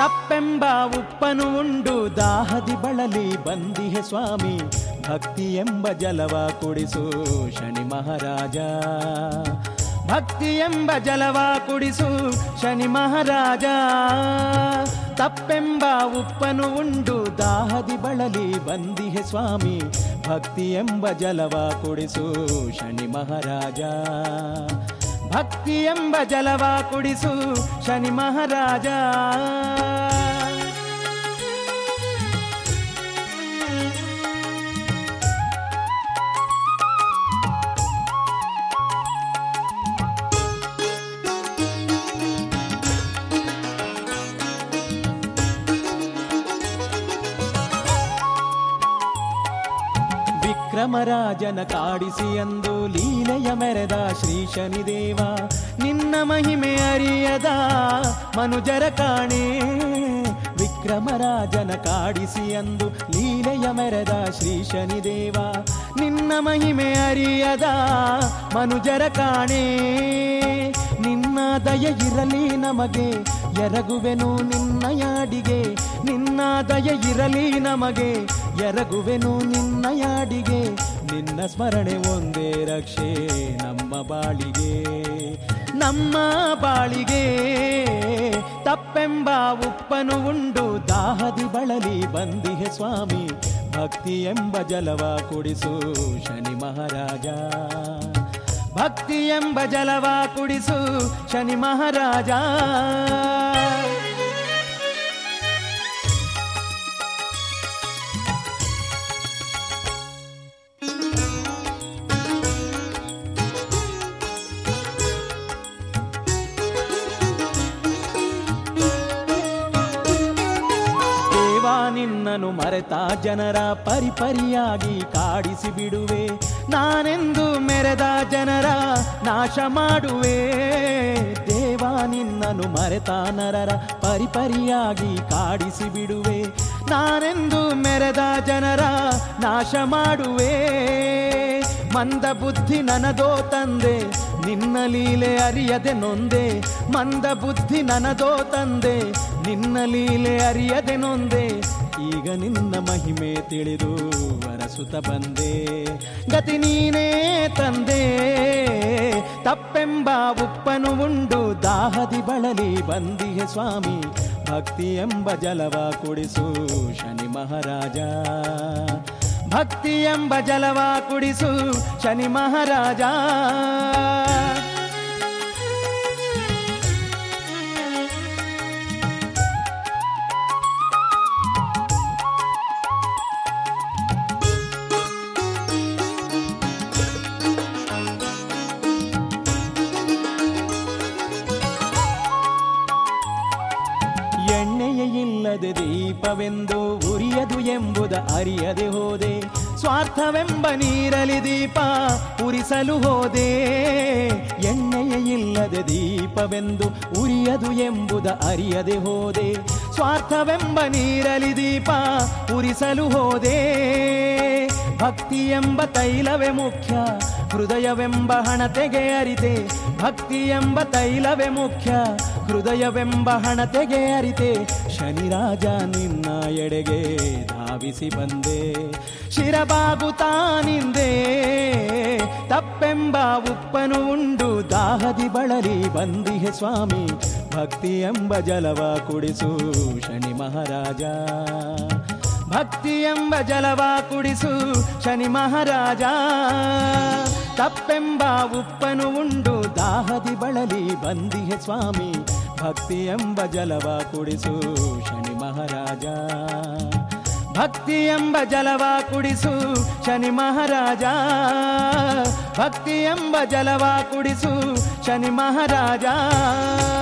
ತಪ್ಪೆಂಬ ಉಪ್ಪನು ಉಂಡು ದಾಹದಿ ಬಳಲಿ ಬಂದಿಹೆ ಸ್ವಾಮಿ ಭಕ್ತಿ ಎಂಬ ಜಲವ ಕುಡಿಸು ಶನಿ ಮಹಾರಾಜ ಭಕ್ತಿ ಎಂಬ ಜಲವ ಕುಡಿಸು ಶನಿ ಮಹಾರಾಜ ತಪ್ಪೆಂಬ ಉಪ್ಪನು ಉಂಡು ದಾಹದಿ ಬಳಲಿ ಬಂದಿಹೆ ಸ್ವಾಮಿ ಭಕ್ತಿ ಎಂಬ ಜಲವ ಕುಡಿಸು ಶನಿ ಮಹಾರಾಜ ಭಕ್ತಿ ಎಂಬ ಜಲವ ಕುಡಿಸು ಶನಿ ಮಹಾರಾಜ ವಿಕ್ರಮರಾಜನ ಕಾಡಿಸಿ ಅಂದು ಲೀಲೆಯ ಮೆರೆದ ಶ್ರೀ ಶನಿದೇವ ನಿನ್ನ ಮಹಿಮೆ ಅರಿಯದ ಮನುಜರ ಕಾಣೆ ವಿಕ್ರಮರಾಜನ ಕಾಡಿಸಿ ಅಂದು ಲೀಲೆಯ ಮೆರೆದ ಶ್ರೀ ಶನಿದೇವ ನಿನ್ನ ಮಹಿಮೆ ಅರಿಯದ ಮನುಜರ ಕಾಣೆ ನಿನ್ನ ದಯ ಇರಲಿ ನಮಗೆ ಎರಗುವೆನು ನಿನ್ನ ಯಾಡಿಗೆ ನಿನ್ನ ದಯ ಇರಲಿ ನಮಗೆ ಎರಗುವೆನು ನಿನ್ನ ಯಾಡಿಗೆ ನಿನ್ನ ಸ್ಮರಣೆ ಒಂದೇ ರಕ್ಷೆ ನಮ್ಮ ಬಾಳಿಗೆ ನಮ್ಮ ಬಾಳಿಗೆ ತಪ್ಪೆಂಬ ಉಪ್ಪನು ಉಂಡು ದಾಹದಿ ಬಳಲಿ ಬಂದಿಹೆ ಸ್ವಾಮಿ ಭಕ್ತಿ ಎಂಬ ಜಲವ ಕುಡಿಸು ಶನಿ ಮಹಾರಾಜ ಭಕ್ತಿ ಎಂಬ ಜಲವ ಕುಡಿಸು ಶನಿ ಮಹಾರಾಜ ದೇವಾ ನಿನ್ನನು ಮರೆತ ಜನರ ಪರಿಪರಿಯಾಗಿ ಕಾಡಿಸಿ ಬಿಡುವೆ ನಾನೆಂದು ಮೆರೆದ ಜನರ ನಾಶ ಮಾಡುವೆ ದೇವಾ ನಿನ್ನನು ಮರೆತ ನರರ ಪರಿಪರಿಯಾಗಿ ಕಾಡಿಸಿ ಬಿಡುವೆ ನಾನೆಂದು ಮೆರೆದ ಜನರ ನಾಶ ಮಾಡುವೆ ಮಂದ ಬುದ್ಧಿ ನನದೋ ತಂದೆ ನಿನ್ನ ಲೀಲೆ ಅರಿಯದೆ ನೊಂದೆ ಮಂದ ಬುದ್ಧಿ ನನದೋ ತಂದೆ ನಿನ್ನ ಲೀಲೆ ಅರಿಯದೆ ನೊಂದೆ ಈಗ ನಿನ್ನ ಮಹಿಮೆ ತಿಳಿದು ವರಸುತ ಬಂದೆ ಗತಿ ನೀನೇ ತಂದೆ ತಪ್ಪೆಂಬ ಉಪ್ಪನು ಉಂಡು ದಾಹದಿ ಬಳಲಿ ಬಂದಿಹೆ ಸ್ವಾಮಿ ಭಕ್ತಿ ಎಂಬ ಜಲವ ಕುಡಿಸು ಶನಿ ಮಹಾರಾಜ ಭಕ್ತಿ ಎಂಬ ಜಲವ ಕುಡಿಸು ಶನಿ ಮಹಾರಾಜ ಎಣ್ಣೆಯ ಇಲ್ಲದೆ ದೀಪವೆಂದು ಉರಿಯದು ಎಂಬುದ ಅರಿಯದೆ ಹೋದೆ ಸ್ವಾರ್ಥವೆಂಬ ನೀರಲಿ ದೀಪ ಉರಿಸಲು ಹೋದೆ ಎಣ್ಣೆಯ ಇಲ್ಲದೆ ದೀಪವೆಂದು ಉರಿಯದು ಎಂಬುದ ಅರಿಯದೆ ಹೋದೆ ಸ್ವಾರ್ಥವೆಂಬ ನೀರಲಿ ದೀಪ ಉರಿಸಲು ಹೋದೆ ಭಕ್ತಿ ಎಂಬ ತೈಲವೇ ಮುಖ್ಯ ಹೃದಯವೆಂಬ ಹಣತೆಗೆ ಅರಿತೆ ಭಕ್ತಿ ಎಂಬ ತೈಲವೇ ಮುಖ್ಯ ಹೃದಯವೆಂಬ ಹಣತೆಗೆ ಅರಿತೆ ಶನಿರಾಜ ನಿನ್ನ ಎಡೆಗೆ ಧಾವಿಸಿ ಬಂದೆ ಶಿರಬಾಗುತ್ತಾ ನಿಂದೆ ತಪ್ಪೆಂಬ ಉಪ್ಪನು ಉಂಡು ದಾಹದಿ ಬಳಲಿ ಬಂದಿಹೆ ಸ್ವಾಮಿ ಭಕ್ತಿ ಎಂಬ ಜಲವ ಕುಡಿಸು ಶನಿ ಮಹಾರಾಜ ಭಕ್ತಿ ಎಂಬ ಜಲವ ಕುಡಿಸು ಶನಿ ಮಹಾರಾಜ ತಪ್ಪೆಂಬ ಉಪ್ಪನು ಉಂಡು ದಾಹದಿ ಬಳಲಿ ಬಂದಿಹೆ ಸ್ವಾಮಿ ಭಕ್ತಿ ಎಂಬ ಜಲವ ಕುಡಿಸು ಶನಿ ಮಹಾರಾಜ ಭಕ್ತಿ ಎಂಬ ಜಲವ ಕುಡಿಸು ಶನಿ ಮಹಾರಾಜ ಭಕ್ತಿ ಎಂಬ ಜಲವ ಕುಡಿಸು ಶನಿ ಮಹಾರಾಜ